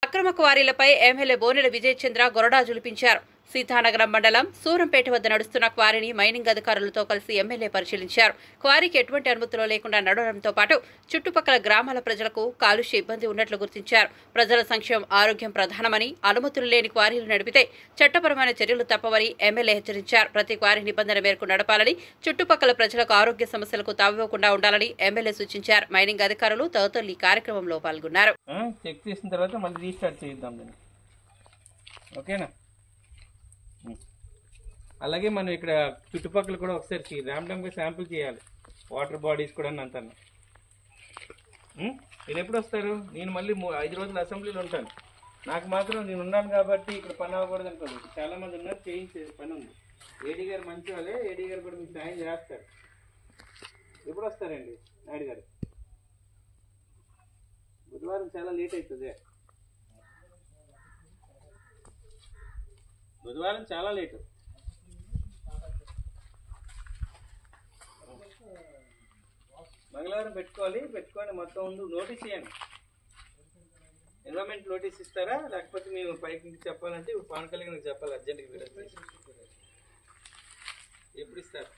అక్రమ క్వారీలపై ఎమ్మెల్యే బోనెల విజయ్ చంద్ర గొరడా జులిపించారు సీతానగరం మండలం సూరంపేట వద్ద నడుస్తున్న క్వారీని మైనింగ్ అధికారులతో కలిసి ఎమ్మెల్యే పరిశీలించారు క్వారీకి ఎటువంటి అనుమతులు లేకుండా నడవడంతో పాటు చుట్టుపక్కల గ్రామాల ప్రజలకు కాలుష్య ఇబ్బంది ఉన్నట్లు గుర్తించారు ప్రజల సంక్షేమం ఆరోగ్యం ప్రధానమని అనుమతులు లేని క్వారీలు నడిపితే చట్టపరమైన చర్యలు తప్పవని ఎమ్మెల్యే హెచ్చరించారు ప్రతి క్వారీ నిబంధన మేరకు నడపాలని చుట్టుపక్కల ప్రజలకు ఆరోగ్య సమస్యలకు తావివ్వకుండా ఉండాలని ఎమ్మెల్యే సూచించారు మైనింగ్ అధికారులు తదితరులు ఈ కార్యక్రమంలో పాల్గొన్నారు ఆ, చెక్ చేసిన తర్వాత మళ్ళీ రీస్టార్ట్ చేద్దాం దీన్ని ఓకేనా ఉం. అలాగే మనం ఇక్కడ చుట్టుపక్కల కూడా ఒకసారి ర్యాండమ్గా శాంపుల్ చేయాలి వాటర్ బాడీస్ కూడా అంతా మీరు ఎప్పుడు వస్తారు నేను మళ్ళీ మూ- ఐదు రోజులు అసెంబ్లీలో ఉంటాను నాకు మాత్రం నేను ఉన్నాను కాబట్టి ఇక్కడ పని అవ్వకూడదు అనుకోదు చాలా మంది ఉన్నారు చేయించే పని ఉంది ఏడీ గారు మంచి వాళ్ళే ఏడీ గారు కూడా మీకు సాయం చేస్తారు ఎప్పుడు వస్తారండి నాయుడు గారు బుధవారం చాలా లేట్ అవుతుంది బుధవారం చాలా లేటు మంగళవారం పెట్టుకోవాలి పెట్టుకొని మొత్తం ఉండు నోటీస్ ఇవ్వండి ఎన్విరాన్మెంట్ నోటీస్ ఇస్తారా లేకపోతే మేము పైకి ఇంటికి చెప్పాలంటే ఇప్పుడు పవన్ కళ్యాణ్ గారికి చెప్పాలి అర్జెంట్గా మీరు వచ్చి. ఎప్పుడు ఇస్తారు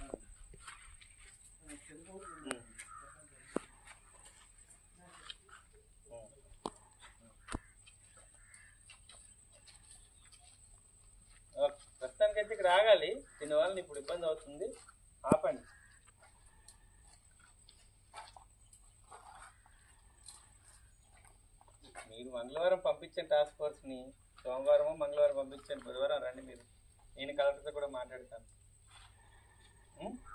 ఉం. ఓకే. ప్రస్తుతానికైతే ఇక్కడ ఆగాలి దీనివల్ల ఇప్పుడు ఇబ్బంది అవుతుంది ఆపండి మీరు మంగళవారం పంపించండి టాస్క్ ఫోర్స్ని సోమవారం మంగళవారం పంపించండి బుధవారం రండి మీరు నేను కలెక్టర్తో కూడా మాట్లాడతాను ఉం?